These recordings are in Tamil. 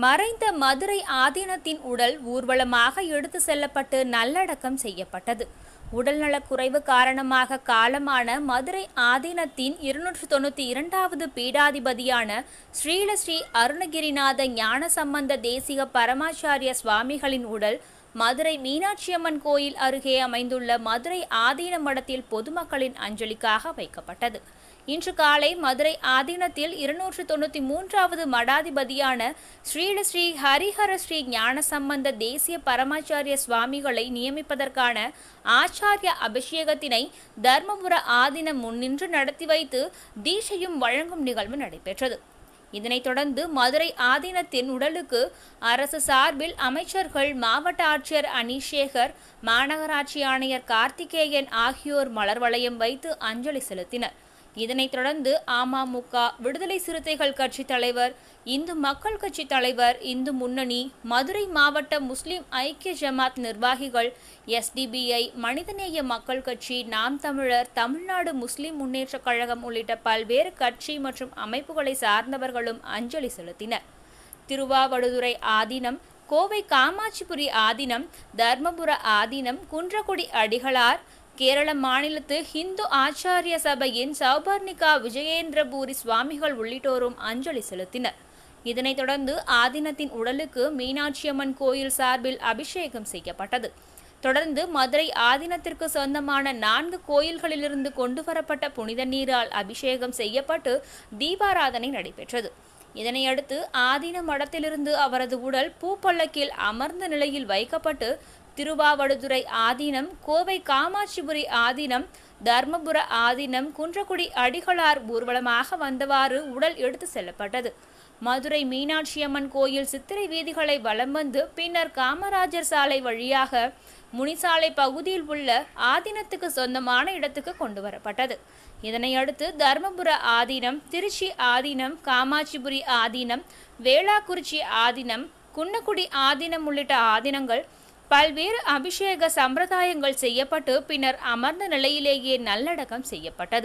மறைந்த மதுரை ஆதீனத்தின் உடல் ஊர்வலமாக எடுத்து செல்லப்பட்டு நல்லடக்கம் செய்யப்பட்டது உடல்நலக்குறைவு காரணமாக காலமான மதுரை ஆதீனத்தின் இருநூற்று தொண்ணூற்றி இரண்டாவது பீடாதிபதியான ஸ்ரீலஸ்ரீ அருணகிரிநாத ஞானசம்பந்த தேசிக பரமாச்சாரிய சுவாமிகளின் உடல் மதுரை மீனாட்சியம்மன் கோயில் அருகே அமைந்துள்ள மதுரை ஆதீன மடத்தில் பொதுமக்களின் அஞ்சலிக்காக வைக்கப்பட்டது இன்று காலை மதுரை ஆதீனத்தில் இருநூற்று தொண்ணூற்றி மூன்றாவது மடாதிபதியான ஸ்ரீலஸ்ரீ ஹரிஹர ஸ்ரீ ஞானசம்பந்த தேசிய பரமாச்சாரிய சுவாமிகளை நியமிப்பதற்கான ஆச்சாரிய அபிஷேகத்தினை தர்மபுர ஆதீனம் முன்னின்று நடத்தி வைத்து தீட்சையும் வழங்கும் நிகழ்வு நடைபெற்றது இதனைத் தொடர்ந்து மதுரை ஆதீனத்தின் உடலுக்கு அரசு சார்பில் அமைச்சர்கள் மாவட்ட ஆட்சியர் அனிஷேகர் மாநகராட்சி ஆணையர் கார்த்திகேயன் ஆகியோர் மலர் வளையம் வைத்து அஞ்சலி செலுத்தினர் இதனைத் தொடர்ந்து அமமுக விடுதலை சிறுத்தைகள் கட்சி தலைவர் இந்து மக்கள் கட்சி தலைவர் இந்து முன்னணி மதுரை மாவட்ட முஸ்லிம் ஐக்கிய ஜமாத் நிர்வாகிகள் எஸ்டிபிஐ மனிதநேய மக்கள் கட்சி நாம் தமிழர் தமிழ்நாடு முஸ்லிம் முன்னேற்றக் கழகம் உள்ளிட்ட பல்வேறு கட்சி மற்றும் அமைப்புகளை சார்ந்தவர்களும் அஞ்சலி செலுத்தினர் திருவாவடுதுறை ஆதீனம் கோவை காமாட்சிபுரி ஆதீனம் தர்மபுர ஆதீனம் குன்றக்குடி அடிகளார் கேரள மாநிலத்து ஹிந்து ஆச்சாரிய சபையின் சௌபர்ணிகா விஜயேந்திரபூரி சுவாமிகள் உள்ளிட்டோரும் அஞ்சலி செலுத்தினர் இதனைத் தொடர்ந்து ஆதீனத்தின் உடலுக்கு மீனாட்சியம்மன் கோயில் சார்பில் அபிஷேகம் செய்யப்பட்டது தொடர்ந்து மதுரை ஆதீனத்திற்கு சொந்தமான நான்கு கோயில்களிலிருந்து கொண்டு வரப்பட்ட புனித நீரால் அபிஷேகம் செய்யப்பட்டு தீபாராதனை நடைபெற்றது இதனையடுத்து ஆதீன மடத்திலிருந்து அவரது உடல் பூப்பல்லக்கில் அமர்ந்த நிலையில் வைக்கப்பட்டு திருவாவடுதுறை ஆதீனம் கோவை காமாட்சிபுரி ஆதீனம் தர்மபுர ஆதீனம் குன்றக்குடி அடிகளார் ஊர்வலமாக வந்தவாறு உடல் எடுத்து செல்லப்பட்டது மதுரை மீனாட்சியம்மன் கோயில் சித்திரை வீதிகளை வலம் வந்து பின்னர் காமராஜர் சாலை வழியாக முனிசாலை பகுதியில் உள்ள ஆதீனத்துக்கு சொந்தமான இடத்துக்கு கொண்டு வரப்பட்டது இதனையடுத்து தர்மபுர ஆதீனம் திருச்சி ஆதீனம் காமாட்சிபுரி ஆதீனம் வேளாக்குறிச்சி ஆதீனம் குன்னக்குடி ஆதீனம் உள்ளிட்ட ஆதீனங்கள் பல்வேறு அபிஷேக சம்பிரதாயங்கள் செய்யப்பட்டு பின்னர் அமர்ந்த நிலையிலேயே நல்லடக்கம் செய்யப்பட்டது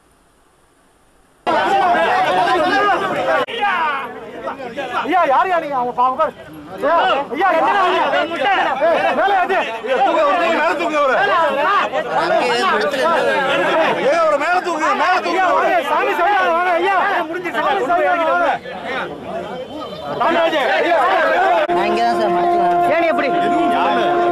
ஐயா யார் யார் நீங்க அவங்க பாவம் பாரு ஐயா என்ன மேல ஏத்து மேல தூக்குங்க அவரை. ஏய், அவரை மேல தூக்குங்க, மேல ஐயா தூக்குங்க அவரை. வாங்க சாமி சொல்லுங்க வாங்க ஐயா முடிஞ்சிருச்சு சாமி சொல்லுங்க வாங்க ராமராஜ் ஐயா நான் இங்கே தான் சார் மடத்தில் ஏணி எப்படி